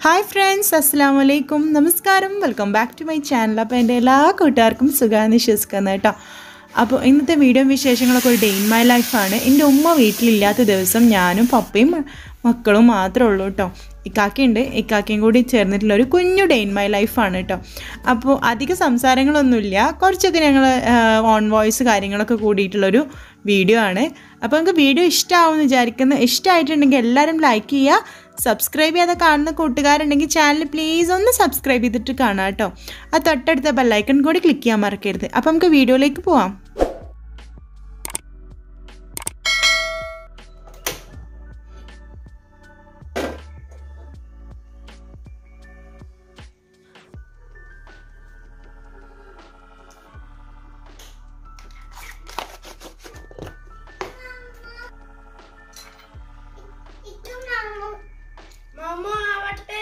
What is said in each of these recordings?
Hi friends അസ്സാം വലൈക്കും നമസ്കാരം welcome back to my channel അപ്പോൾ എൻ്റെ എല്ലാ കൂട്ടുകാർക്കും സുഖമാണെന്ന് വിശ്വസിക്കുന്നത് കേട്ടോ അപ്പോൾ ഇന്നത്തെ വീഡിയോ വിശേഷങ്ങളൊക്കെ ഒരു ഡേ ഇൻ മൈ ലൈഫാണ് എൻ്റെ ഉമ്മ വീട്ടിലില്ലാത്ത ദിവസം ഞാനും പപ്പയും മക്കളും മാത്രമേ ഉള്ളൂ കേട്ടോ ഇക്കാക്കയുണ്ട് ഇക്കാക്കയും കൂടി ചേർന്നിട്ടുള്ള ഒരു കുഞ്ഞു ഡേ ഇൻ മൈ ലൈഫാണ് കേട്ടോ അപ്പോൾ അധിക സംസാരങ്ങളൊന്നുമില്ല കുറച്ചൊക്കെ ഞങ്ങൾ ഓൺ വോയിസ് കാര്യങ്ങളൊക്കെ കൂടിയിട്ടുള്ളൊരു വീഡിയോ ആണ് അപ്പോൾ നിങ്ങൾക്ക് വീഡിയോ ഇഷ്ടമാവുമെന്ന് വിചാരിക്കുന്നു ഇഷ്ടമായിട്ടുണ്ടെങ്കിൽ എല്ലാവരും ലൈക്ക് ചെയ്യുക സബ്സ്ക്രൈബ് ചെയ്യാതെ കാണുന്ന കൂട്ടുകാരുണ്ടെങ്കിൽ ചാനൽ പ്ലീസ് ഒന്ന് സബ്സ്ക്രൈബ് ചെയ്തിട്ട് കാണാം കേട്ടോ ആ തൊട്ടടുത്ത ബെല്ലൈക്കൺ കൂടി ക്ലിക്ക് ചെയ്യാൻ മറക്കരുത് അപ്പോൾ നമുക്ക് വീഡിയോയിലേക്ക് പോവാം മാമ ആവട്ടെ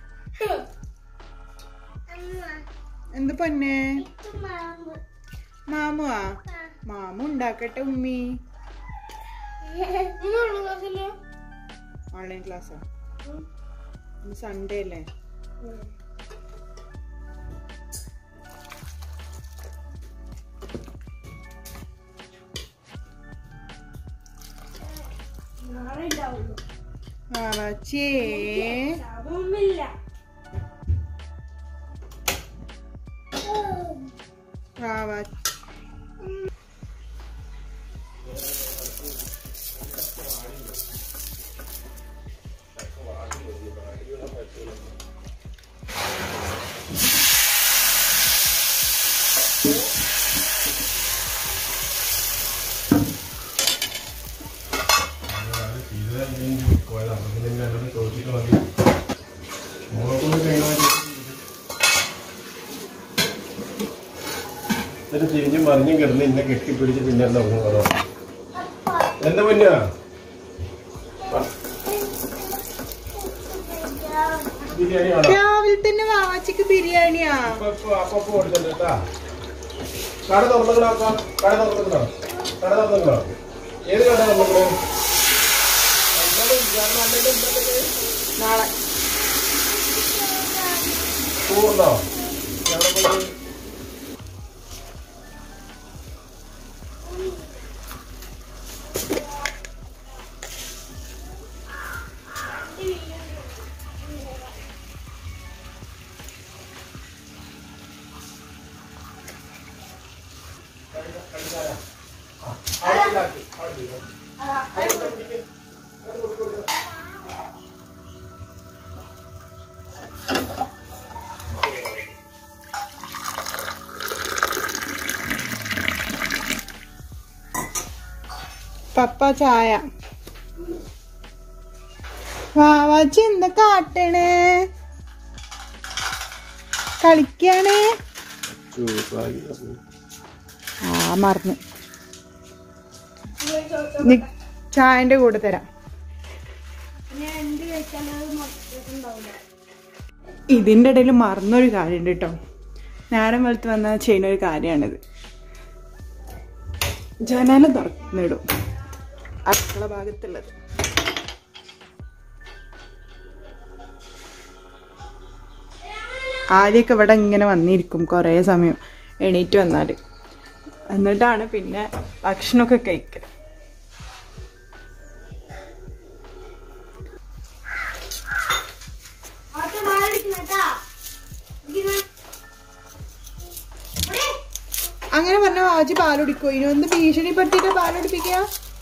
എന്ത് പൊന്നെ മാമ മാമുവാ മാമു ഉണ്ടാക്കട്ടെ ഉമ്മി ക്ലാസ്സില് ഓൺലൈൻ ക്ലാസ്സാ സൺഡേ അല്ലേ നാളെ ഉണ്ടാവുള്ളൂ വാവാച്ചേ ശാപമൊന്നുമില്ല വാവാ എന്നിട്ട് തിരിഞ്ഞും മറിഞ്ഞും കിടന്ന് ഇന്നെ കെട്ടിപ്പിടിച്ച് പിന്നെ എന്താ പറഞ്ഞു എന്താ പൊന്നാ ബിരിയാണി ആണോ രാവിലെ തന്നെ വാവാച്ചിക്ക് ബിരിയാണിയാ അപ്പൊ ഇപ്പൊ അപ്പൊ അപ്പൊ കൊടുത്തിട്ടുണ്ട് കേട്ടാ കട തുറന്നിക്കണോ അപ്പൊ കട തുറന്നിക്കണോ കട തുറന്നിക്കണോ ഏത് കട തുറന്നിക്കണോ നാളെ ടൂറിനോ എവിടെ പോയി അവിടെ ഉണ്ടാക്കി അവിടെ ഇരിക്ക്. പപ്പ ചായ വാവാച്ചി എന്താ കാട്ടണേ കളിക്കാണ് ചൂടായി. ആ മറന്നു നി- ചായന്റെ കൂടെ തരാം ഞാൻ എന്ത് കഴിച്ചാലും അത് മൊത്തത്തിലുണ്ടാവില്ല ഇതിൻ്റെ ഇടയിൽ മറന്നൊരു കാര്യമുണ്ട് കേട്ടോ നേരം വെളുത്ത് വന്നാൽ ചെയ്യുന്ന ഒരു കാര്യമാണിത് ജനല തുറന്നിടും അടുക്കള ഭാഗത്തുള്ളത് ആദ്യമൊക്കെ ഇവിടെ ഇങ്ങനെ വന്നിരിക്കും കുറേ സമയം എണീറ്റ് വന്നാൽ എന്നിട്ടാണ് പിന്നെ ഭക്ഷണമൊക്കെ കഴിക്കുക ആദ്യം മാറിയിരിക്കുന്നേട്ടാ അങ്ങനെ പറഞ്ഞ വാജി പാലുടിക്കോ ഇനി ഒന്ന് ഭീഷണിപ്പെടുത്തിയിട്ട് പാലുടിപ്പിക്കുക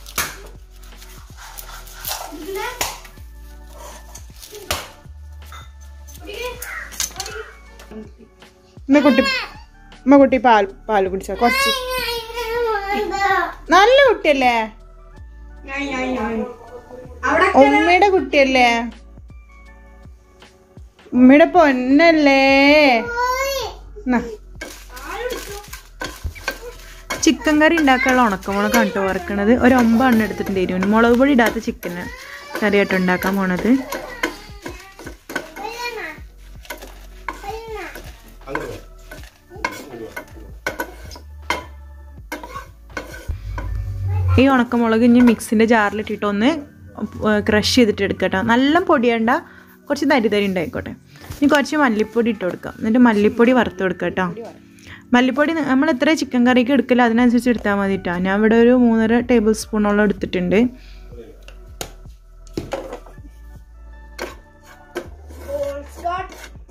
ഉമ്മ കുട്ടി ഉമ്മ കുട്ടി പാൽ പാൽ കുടിച്ച കുറച്ച് നല്ല കുട്ടിയല്ലേ ഉമ്മയുടെ കുട്ടിയല്ലേ ഉമ്മയുടെ പൊന്നല്ലേ എന്നാ. ചിക്കൻ കറി ഉണ്ടാക്കാനുള്ള ഉണക്കമുളക് കേട്ടോ വറക്കണത് ഒരു ഒമ്പതെണ്ണം എടുത്തിട്ടുണ്ട് എരിവിന് മുളക് പൊടി ഇടാത്ത ചിക്കന് കറിയായിട്ട് ഉണ്ടാക്കാൻ പോണത് അങ്ങോട്ട് പോ. ഈ ഉണക്കമുളക് ഇനി മിക്സിൻ്റെ ജാറിലിട്ടിട്ട് ഒന്ന് ക്രഷ് ചെയ്തിട്ട് എടുക്കട്ടോ നല്ല പൊടിയണ്ട കുറച്ച് തരി തരി ഉണ്ടായിക്കോട്ടെ ഇനി കുറച്ച് മല്ലിപ്പൊടി ഇട്ട് കൊടുക്കാം എന്നിട്ട് മല്ലിപ്പൊടി വറുത്ത് കൊടുക്കാം കേട്ടോ മല്ലിപ്പൊടി ന- നമ്മൾ എത്ര ചിക്കൻ കറിക്ക് എടുക്കില്ല അതിനനുസരിച്ച് എടുത്താൽ മതി കേട്ടോ ഞാൻ ഇവിടെ ഒരു മൂന്നര ടേബിൾ സ്പൂണോളം എടുത്തിട്ടുണ്ട് Gold spot.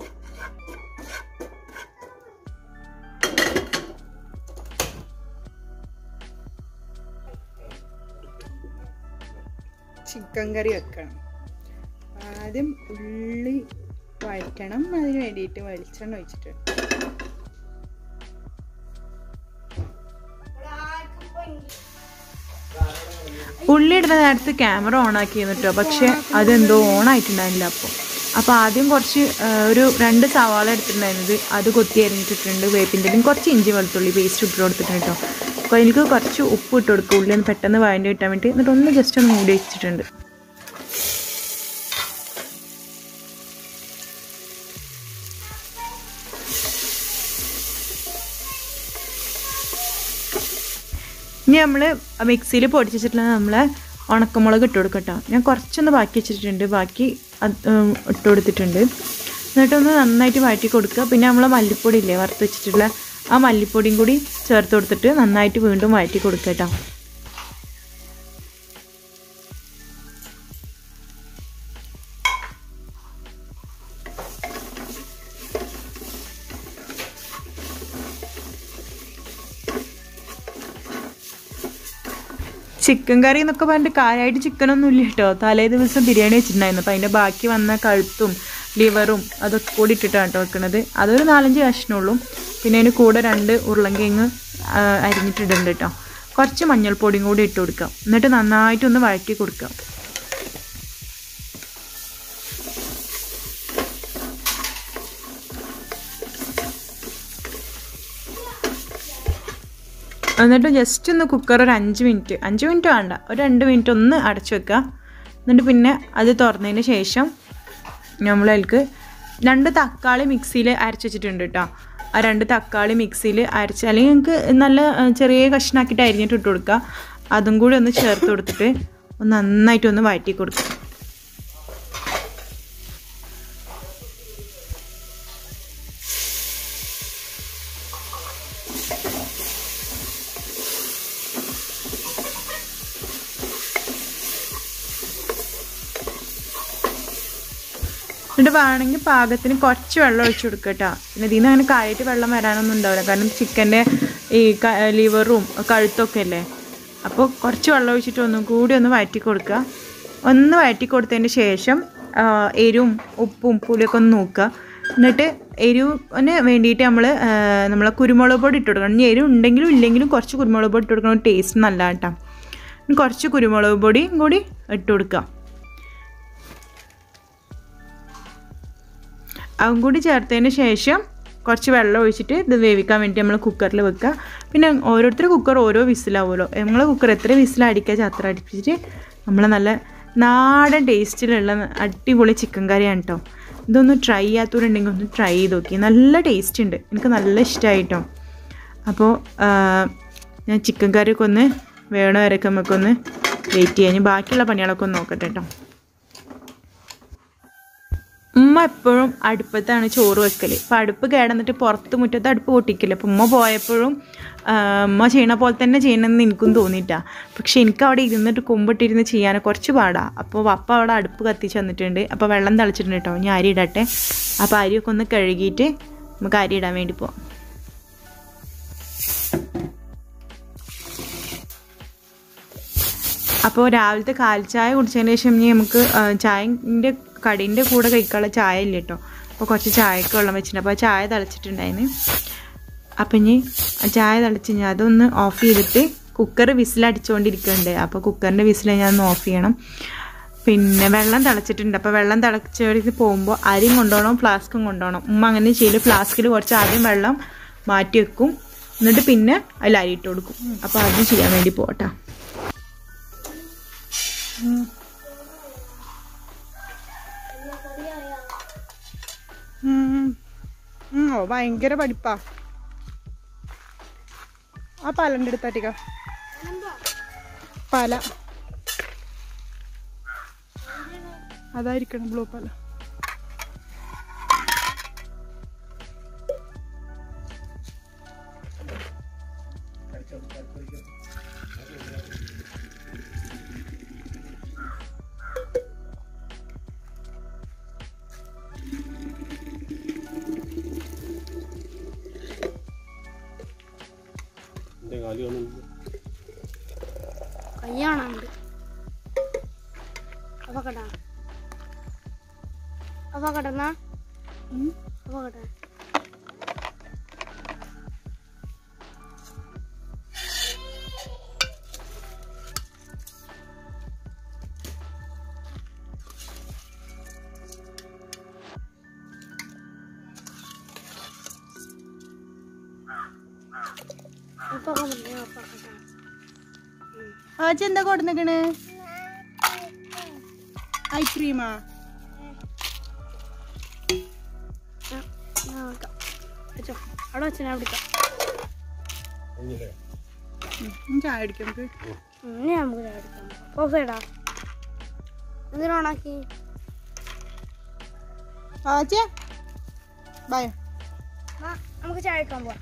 ചിക്കൻ കറി വെക്കണം ആദ്യം ഉള്ളി വഴറ്റണം അതിന് വേണ്ടിയിട്ട് വെളിച്ചെണ്ണ ഒഴിച്ചിട്ട് ഉള്ളി ഇടുന്ന നേരത്ത് ക്യാമറ ഓൺ ആക്കി കേട്ടോ പക്ഷെ അതെന്തോ ഓൺ ആയിട്ടുണ്ടായിരുന്നില്ല അപ്പോൾ അപ്പോൾ ആദ്യം കുറച്ച് ആ, ഒരു രണ്ട് സവാള എടുത്തിട്ടുണ്ടായിരുന്നത് അത് കൊത്തി അരിഞ്ഞിട്ടിട്ടുണ്ട് വേപ്പിൻ്റെ കുറച്ച് ഇഞ്ചി വെളുത്തുള്ളി പേസ്റ്റ് ഇട്ട് കൊടുത്തിട്ടുണ്ട് കേട്ടോ അപ്പോൾ എനിക്ക് കുറച്ച് ഉപ്പ് ഇട്ട് കൊടുക്കും ഉള്ളി ഒന്ന് പെട്ടെന്ന് വഴണ്ടി കിട്ടാൻ വേണ്ടി എന്നിട്ട് ഒന്ന് ജസ്റ്റ് ഒന്ന് മൂടി വെച്ചിട്ടുണ്ട് ഇനി നമ്മൾ മിക്സിയിൽ പൊടിച്ച് വെച്ചിട്ടുള്ള നമ്മൾ ഉണക്കമുളക് ഇട്ട് കൊടുക്കട്ടോ ഞാൻ കുറച്ചൊന്ന് ബാക്കി വെച്ചിട്ടുണ്ട് ബാക്കി അത്, ഉം, ഇട്ട് കൊടുത്തിട്ടുണ്ട് എന്നിട്ടൊന്ന് നന്നായിട്ട് വഴറ്റി കൊടുക്കുക പിന്നെ നമ്മൾ മല്ലിപ്പൊടി ഇല്ലേ വറുത്ത് വെച്ചിട്ടുള്ള ആ മല്ലിപ്പൊടിയും കൂടി ചേർത്ത് കൊടുത്തിട്ട് നന്നായിട്ട് വീണ്ടും വഴറ്റി കൊടുക്കുക കേട്ടോ ചിക്കൻ കറി എന്നൊക്കെ പറഞ്ഞിട്ട് കാര്യമായിട്ട് ചിക്കനൊന്നും ഇല്ല കേട്ടോ തലേ ദിവസം ബിരിയാണി വെച്ചിട്ടുണ്ടായിരുന്നു അപ്പം അതിൻ്റെ ബാക്കി വന്ന കഴുത്തും ലിവറും അതൊക്കെ കൂടി ഇട്ടിട്ടാണ് കേട്ടോ വെക്കണത് അതൊരു നാലഞ്ച് കഷ്ണമുള്ളൂ പിന്നെ അതിന് കൂടെ രണ്ട് ഉരുളങ്കിങ് അരിഞ്ഞിട്ടിടുന്നുണ്ട് കേട്ടോ കുറച്ച് മഞ്ഞൾപ്പൊടിയും കൂടി ഇട്ട് കൊടുക്കാം എന്നിട്ട് നന്നായിട്ടൊന്ന് വഴറ്റി കൊടുക്കാം എന്നിട്ട് ജസ്റ്റ് ഒന്ന് കുക്കർ ഒരു അഞ്ച് മിനിറ്റ് അഞ്ച് മിനിറ്റ് വേണ്ട ഒരു രണ്ട് മിനിറ്റ് ഒന്ന് അടച്ചു വെക്കുക എന്നിട്ട് പിന്നെ അത് തുറന്നതിന് ശേഷം നമ്മൾ അതിലേക്ക് രണ്ട് തക്കാളി മിക്സിയിൽ അരച്ച് വെച്ചിട്ടുണ്ട് കേട്ടോ ആ രണ്ട് തക്കാളി മിക്സിയിൽ അരച്ച് അല്ലെങ്കിൽ നിങ്ങൾക്ക് നല്ല ആ, ചെറിയ കഷ്ണാക്കിയിട്ട് അരിഞ്ഞിട്ട് ഇട്ട് കൊടുക്കുക അതും കൂടി ഒന്ന് ചേർത്ത് കൊടുത്തിട്ട് ഒന്ന് നന്നായിട്ടൊന്ന് വഴറ്റി കൊടുക്കുക എന്നിട്ട് വേണമെങ്കിൽ പാകത്തിന് കുറച്ച് വെള്ളം ഒഴിച്ച് കൊടുക്കുക കേട്ടോ പിന്നെ ഇതിൽ നിന്ന് അങ്ങനെ കാര്യമായിട്ട് വെള്ളം വരാനൊന്നും ഉണ്ടാവില്ല കാരണം ചിക്കൻ്റെ ഈ ക- ലിവറും കഴുത്തൊക്കെ അല്ലേ അപ്പോൾ കുറച്ച് വെള്ളം ഒഴിച്ചിട്ട് ഒന്നും കൂടി ഒന്ന് വഴറ്റി കൊടുക്കുക ഒന്ന് വഴറ്റി കൊടുത്തതിന് ശേഷം ആ, എരിവും ഉപ്പും പുളിയൊക്കെ ഒന്ന് നോക്കുക എന്നിട്ട് എരിവിന് വേണ്ടിയിട്ട് നമ്മൾ നമ്മളെ കുരുമുളക് പൊടി ഇട്ട് കൊടുക്കണം ഇനി എരിവ് ഉണ്ടെങ്കിലും ഇല്ലെങ്കിലും കുറച്ച് കുരുമുളക് പൊടി ഇട്ട് കൊടുക്കണം ടേസ്റ്റ് നല്ല കേട്ടോ ഇനി കുറച്ച് കുരുമുളക് പൊടിയും കൂടി ഇട്ട് കൊടുക്കുക അതും കൂടി ചേർത്തതിന് ശേഷം കുറച്ച് വെള്ളം ഒഴിച്ചിട്ട് ഇത് വേവിക്കാൻ വേണ്ടി നമ്മൾ കുക്കറിൽ വെക്കുക പിന്നെ ഓരോരുത്തർ കുക്കർ ഓരോ വിസിലാവുമല്ലോ നമ്മളെ കുക്കർ എത്ര വിസിൽ അടിക്കുക അത്ര അടിപ്പിച്ചിട്ട് നമ്മൾ നല്ല നാടൻ ടേസ്റ്റിലുള്ള അടിപൊളി ചിക്കൻ കറിയാണ് കേട്ടോ ഇതൊന്ന് ട്രൈ ചെയ്യാത്തവരുണ്ടെങ്കിൽ ഒന്ന് ട്രൈ ചെയ്ത് നോക്കി നല്ല ടേസ്റ്റ് ഉണ്ട് എനിക്ക് നല്ല ഇഷ്ടമായി കേട്ടോ അപ്പോൾ ആ, ഞാൻ ചിക്കൻ കറിയൊക്കെ ഒന്ന് വേണ വരെയൊക്കെ നമുക്കൊന്ന് വെയിറ്റ് ചെയ്യാൻ ഇനി ബാക്കിയുള്ള പണികളൊക്കെ ഒന്ന് നോക്കട്ടെ കേട്ടോ ഉമ്മ എപ്പോഴും അടുപ്പത്താണ് ചോറ് വെക്കൽ അപ്പം അടുപ്പ് കേടന്നിട്ട് പുറത്ത് മുറ്റത്ത് അടുപ്പ് പൊട്ടിക്കില്ല അപ്പം ഉമ്മ പോയപ്പോഴും ആ, ഉമ്മ ചെയ്യണ പോലെ തന്നെ ചെയ്യണമെന്ന് എനിക്കും തോന്നിയിട്ടാ പക്ഷെ എനിക്ക് അവിടെ ഇരുന്നിട്ട് കുമ്പിട്ടിരുന്ന് ചെയ്യാൻ കുറച്ച് പാടാ അപ്പോൾ പപ്പ അവിടെ അടുപ്പ് കത്തിച്ച് വന്നിട്ടുണ്ട് അപ്പോൾ വെള്ളം തളിച്ചിട്ടുണ്ട് കേട്ടോ ഞാൻ അരി ഇടട്ടെ അപ്പോൾ അരിയൊക്കെ ഒന്ന് കഴുകിയിട്ട് നമുക്ക് അരി ഇടാൻ വേണ്ടി പോവാം അപ്പോൾ രാവിലത്തെ കാൽ ചായ കുടിച്ചതിന് ശേഷം ഇനി നമുക്ക് ചായൻ്റെ കടീൻ്റെ കൂടെ കഴിക്കാനുള്ള ചായ ഇല്ല കേട്ടോ അപ്പോൾ കുറച്ച് ചായക്ക് വെള്ളം വെച്ചിട്ടുണ്ട് അപ്പോൾ ആ ചായ തിളച്ചിട്ടുണ്ടായിരുന്നു അപ്പം ഇനി ആ ചായ തിളച്ച് ഞാൻ അതൊന്ന് ഓഫ് ചെയ്തിട്ട് കുക്കർ വിസിലടിച്ചുകൊണ്ടിരിക്കുന്നുണ്ട് അപ്പോൾ കുക്കറിൻ്റെ വിസിൽ ഞാൻ ഒന്ന് ഓഫ് ചെയ്യണം പിന്നെ വെള്ളം തിളച്ചിട്ടുണ്ട് അപ്പോൾ വെള്ളം തിളച്ചെടുത്ത് പോകുമ്പോൾ അരിയും കൊണ്ടുപോകണം ഫ്ലാസ്കും കൊണ്ടുപോകണം ഉമ്മ അങ്ങനെ ചെയ്ത് ഫ്ലാസ്കിൽ കുറച്ച് ആദ്യം വെള്ളം മാറ്റി വെക്കും എന്നിട്ട് പിന്നെ അതിൽ അരി ഇട്ട് കൊടുക്കും അപ്പോൾ അതും ചെയ്യാൻ വേണ്ടി പോകട്ടെ ഓ ഭയങ്കര പഠിപ്പാ ആ പലൻ്റെ അടുത്താട്ടിക്ക പല അതായിരിക്കണം ബ്ലൂ പല കാലി ഒന്നും കയ്യാണുണ്ട് അപ്പൊ കടാ അപ്പൊ കടന്നാ അപ്പൊ കടാ ഉപ്പ കൊണ്ടുവന്നേ ഉപ്പ കടാ ആച്ചി എന്താ കൊടുന്നിക്കണ് ഐസ്ക്രീമാ ഞാൻ വെക്കാം വെച്ചോ അവിടെ വെച്ച് ഞാൻ പിടിക്കാം കഴിഞ്ഞില്ലേ ചായ അടിക്കാം നമുക്ക് ഇനി നമുക്ക് ചായ എടുക്കാം ഓഫ് ചെയ്യടാ എന്തിനാ ഓണാക്കി ആച്ചിയ ബൈ ആ, നമുക്ക് ചായ എടുക്കാൻ പോവാം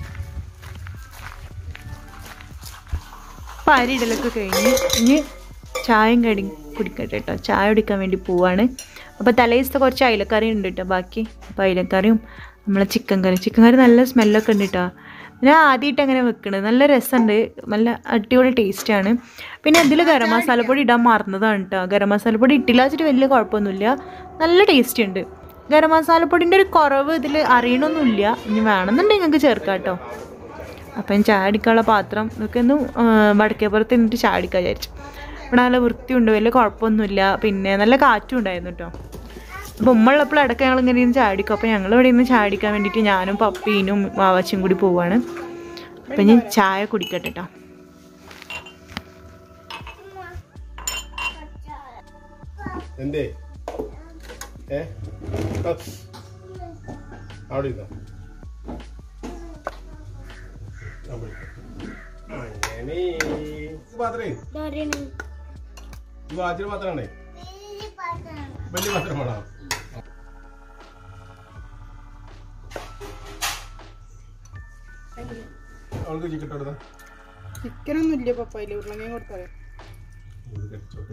പരിടലൊക്കെ കഴിഞ്ഞ് ഇനി ചായയും കടി കുടിക്കട്ടെ കേട്ടോ ചായ കുടിക്കാൻ വേണ്ടി പോവാണ് അപ്പോൾ തലേദിവസത്തെ കുറച്ച് അയിലക്കറി ഉണ്ട് കേട്ടോ ബാക്കി അപ്പോൾ അയിലക്കറിയും നമ്മളെ ചിക്കൻ കറി ചിക്കൻ കറി നല്ല സ്മെല്ലൊക്കെ ഉണ്ട് കേട്ടോ ഞാൻ ആദ്യമായിട്ട് അങ്ങനെ വെക്കണത് നല്ല രസമുണ്ട് നല്ല അടിപൊളി ടേസ്റ്റാണ് പിന്നെ ഇതിൽ ഗരം മസാലപ്പൊടി ഇടാൻ മറന്നതാണ് കേട്ടോ ഗരം മസാലപ്പൊടി ഇട്ടില്ല വെച്ചിട്ട് വലിയ കുഴപ്പമൊന്നുമില്ല നല്ല ടേസ്റ്റ് ഉണ്ട് ഗരം മസാലപ്പൊടിൻ്റെ ഒരു കുറവ് ഇതിൽ അറിയണമൊന്നുമില്ല ഇനി വേണമെന്നുണ്ടെങ്കിൽ നിങ്ങൾക്ക് ചേർക്കാം കേട്ടോ അപ്പം ഞാൻ ചായ അടിക്കാനുള്ള പാത്രം ഇതൊക്കെ ഒന്ന് വടക്കേപ്പുറത്ത് നിന്നിട്ട് ചായ അടിക്കാൻ വിചാരിച്ചു ഇവിടെ നല്ല വൃത്തിയുണ്ട് വലിയ കുഴപ്പമൊന്നുമില്ല പിന്നെ നല്ല കാറ്റും ഉണ്ടായിരുന്നു കേട്ടോ അപ്പോൾ ഉമ്മ ഉള്ളപ്പോൾ ഇടയ്ക്ക് ഞങ്ങൾ ഇങ്ങനെ ഇരുന്ന് ചായ അടിക്കും അപ്പോൾ ഞങ്ങൾ ഇവിടെ നിന്ന് ചായ അടിക്കാൻ വേണ്ടിയിട്ട് ഞാനും പപ്പീനും വാവച്ചും കൂടി പോവാണ് അപ്പം ഞാൻ ചായ കുടിക്കട്ടെ കേട്ടോ എന്തേ ഏ കത്ത്. അവിടെ ഇരുന്നോ അവിടെ. അങ്ങനെ. ഇത് പാത്രേ ഇതാരാണ്? ഇത് വാച്ചിന് പാത്രമാണേ വലിയ പാത്രം വേണം അവൾക്ക് ചിക്കൻ എടുത്താ ചിക്കനൊന്നും ഇല്ല പപ്പയില് ഉരുളങ്ങയും കൊടുത്താൽ ഇത് കടിച്ചോട്ടെ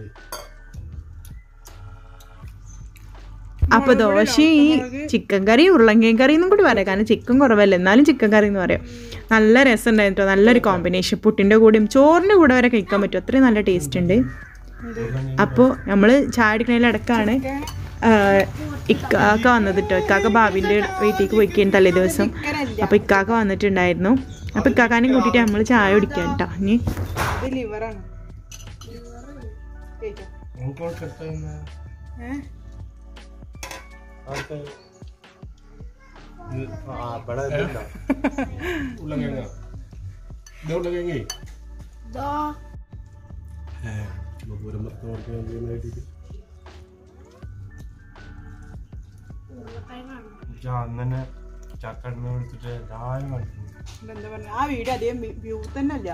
അപ്പൊ ദോശ ഈ ചിക്കൻ കറി ഉരുളങ്കയും കറി എന്നും കൂടി പറയാം കാരണം ചിക്കൻ കുറവല്ല എന്നാലും ചിക്കൻ കറി എന്ന് പറയാം നല്ല രസം ഉണ്ടായിരുന്നു കേട്ടോ നല്ലൊരു കോമ്പിനേഷൻ പുട്ടിൻ്റെ കൂടെയും ചോറിൻ്റെ കൂടെ വരെ കഴിക്കാൻ പറ്റും അത്രയും നല്ല ടേസ്റ്റ് ഉണ്ട് അപ്പോൾ നമ്മൾ ചായ അടിക്കണതിൽ ഇടക്കാണ് ഇക്കാക്ക വന്നത് കേട്ടോ ഇക്കാക്ക ഭാവിൻ്റെ വീട്ടിലേക്ക് പോയിക്കാൻ തലേ ദിവസം അപ്പോൾ ഇക്കാക്ക വന്നിട്ടുണ്ടായിരുന്നു അപ്പോൾ ഇക്കാക്കാനെയും കൂട്ടിയിട്ട് നമ്മൾ ചായ കുടിക്കാൻ കേട്ടോ ഇനി നമുക്ക് അവൾക്ക് എടുത്താ ഉരുളക്കിഴങ്ങ ഇത് ഉരുളക്കിഴങ്ങേ ഇതാ. ബഹുരം പത്ത് മണിക്ക് ഉരുളക്കിഴങ്ങാണ്. അന്നെ ചക്കണ്ണ എടുത്തിട്ട് എല്ലാവരും കളിക്കുന്നു എന്താ പറഞ്ഞ ആ വീട് അധികം വ്യൂ തന്നെ അല്ല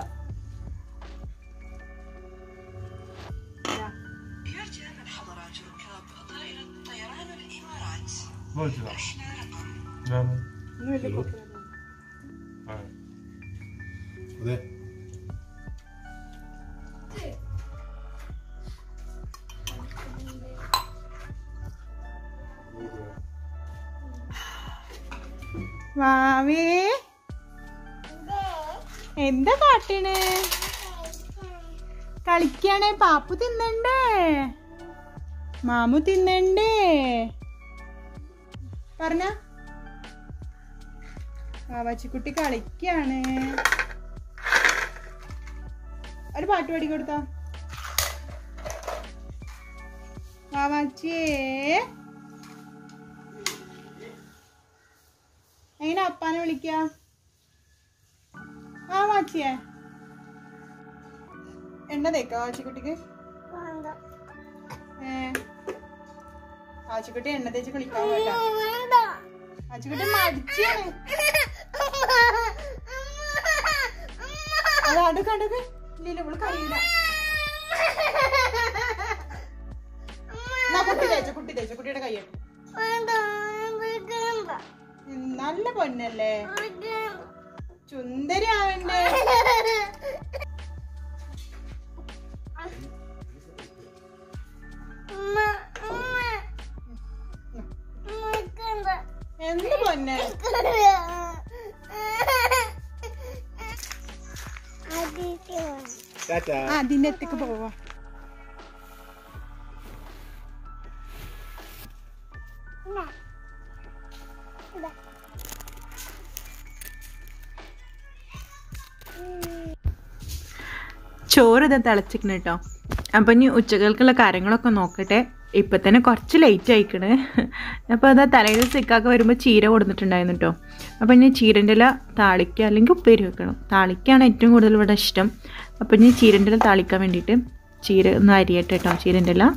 പോയിട്ടില്ല എന്താണ് ആ അതെ മാവേ എന്താ കാട്ടണ് കളിക്കാണേ പാപ്പു തിന്നണ്ടേ മാമു തിന്നണ്ടേ പറഞ്ഞ വാവാച്ചിക്കുട്ടി കളിക്കാണ് ഒരു പാട്ട് പാടി കൊടുത്താ വാവാച്ചിയേ എങ്ങനെ അപ്പാനെ വിളിക്ക ആ മാച്ചിയെ എണ്ണ തേക്ക ആച്ചിക്കുട്ടിക്ക് ഏ ആച്ചിക്കുട്ടി എണ്ണ തേച്ച് കുളിക്കാൻ പോട്ടാ ആച്ചിക്കുട്ടി മടിച്ചാണ് അത് അടുക്ക അടുക്ക ഇല്ല ഇവള് കഴിയില്ല എന്നാ കുട്ടി തേച്ച കുട്ടി തേച്ച കുട്ടിയുടെ കയ്യിട്ട് നല്ല പൊന്നല്ലേ ചുന്ദരി ആവണ്ടേ എന്ത് പൊന്നെ ടാറ്റാ ആ അതിന്റെ അടുത്തേക്ക് പോവാ ചോറ് ഇതാ തിളച്ചിക്കണ് കേട്ടോ അപ്പം ഇനി ഉച്ചകൾക്കുള്ള കാര്യങ്ങളൊക്കെ നോക്കട്ടെ ഇപ്പം തന്നെ കുറച്ച് ലേറ്റ് ആയിക്കണ് അപ്പോൾ അതാ തലേന്ന് സിക്കാക്ക വരുമ്പോൾ ചീര കൊടുത്തിട്ടുണ്ടായിരുന്നു കേട്ടോ അപ്പം ഇനി ചീരൻ്റെ ഇല താളിക്കുക അല്ലെങ്കിൽ ഉപ്പേരി വെക്കണം താളിക്കാണ് ഏറ്റവും കൂടുതൽ ഇവിടെ ഇഷ്ടം അപ്പം ഇനി ചീരൻ്റെ ഇല താളിക്കാൻ വേണ്ടിയിട്ട് ചീര ഒന്ന് അരിയട്ടെ കേട്ടോ ചീരൻ്റെ ഇല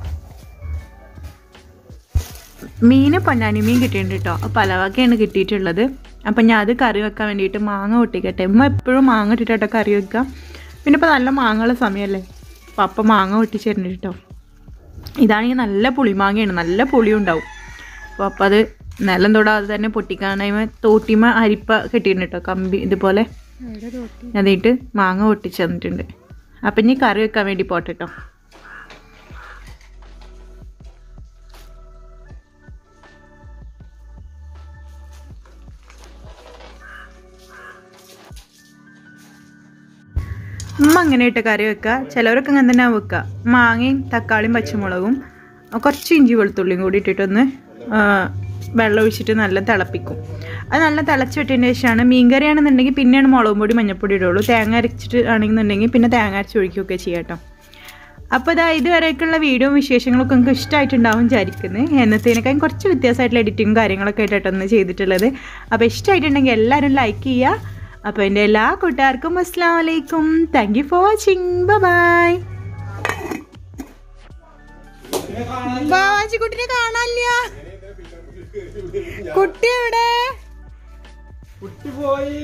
മീന് പൊന്നാനി മീൻ കിട്ടിയിട്ടുണ്ട് കേട്ടോ പലവകയാണ് കിട്ടിയിട്ടുള്ളത് അപ്പം ഞാൻ അത് കറി വെക്കാൻ വേണ്ടിയിട്ട് മാങ്ങ പൊട്ടിക്കട്ടെ ഉമ്മ എപ്പോഴും മാങ്ങ ഇട്ടിട്ടോ കറി വെക്കാം പിന്നെ ഇപ്പോൾ നല്ല മാങ്ങയുള്ള സമയമല്ലേ അപ്പം അപ്പം മാങ്ങ പൊട്ടിച്ചിട്ടുണ്ട് കേട്ടോ ഇതാണെങ്കിൽ നല്ല പുളിമാങ്ങയാണ് നല്ല പുളി ഉണ്ടാവും അപ്പോൾ അപ്പം അത് നിലം തൊടാതെ തന്നെ പൊട്ടിക്കാനായി തോട്ടിമ അരിപ്പ കെട്ടിയിട്ടുണ്ട് കേട്ടോ കമ്പി ഇതുപോലെ അതിട്ട് മാങ്ങ പൊട്ടിച്ച് തന്നിട്ടുണ്ട് അപ്പം ഇനി കറി വെക്കാൻ വേണ്ടി പോട്ടെ കേട്ടോ ഉമ്മ അങ്ങനെ ഇട്ട് കറി വെക്കുക ചിലവരൊക്കെ അങ്ങനെ തന്നെ വെക്കുക മാങ്ങയും തക്കാളിയും പച്ചമുളകും കുറച്ച് ഇഞ്ചി വെളുത്തുള്ളിയും കൂടി ഇട്ടിട്ടൊന്ന് ആ, വെള്ളം ഒഴിച്ചിട്ട് നല്ല തിളപ്പിക്കും അത് നല്ല തിളച്ച് വിട്ടതിന് ശേഷമാണ് മീൻകറി ആണെന്നുണ്ടെങ്കിൽ പിന്നെയാണ് മുളകും പൊടി മഞ്ഞപ്പൊടി ഇടുള്ളൂ തേങ്ങ അരച്ചിട്ട് ആണെന്നുണ്ടെങ്കിൽ പിന്നെ തേങ്ങ അരച്ച് ഒഴിക്കുകയൊക്കെ ചെയ്യാം കേട്ടോ അപ്പോൾ ഇതാ ഇതുവരേക്കുള്ള വീഡിയോയും വിശേഷങ്ങളൊക്കെ നിങ്ങൾക്ക് ഇഷ്ടമായിട്ടുണ്ടാവും വിചാരിക്കുന്നത് എന്നത്തേനേക്കാളും കുറച്ച് വ്യത്യാസമായിട്ടുള്ള എഡിറ്റിങ്ങും കാര്യങ്ങളൊക്കെ ആയിട്ടാണ് ഒന്ന് ചെയ്തിട്ടുള്ളത് അപ്പോൾ ഇഷ്ടമായിട്ടുണ്ടെങ്കിൽ എല്ലാവരും ലൈക്ക് ചെയ്യുക അപ്പോൾ എൻ്റെ എല്ലാ കൂട്ടുകാർക്കും അസ്സാം വലൈക്കും thank you for watching bye കുട്ടിനെ കാണാനില്ല കുട്ടി എവിടെ കുട്ടി പോയി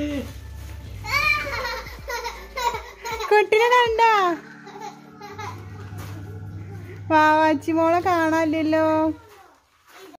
കുട്ടിനെ കണ്ട വാവാച്ചി മോളെ കാണാനില്ലല്ലോ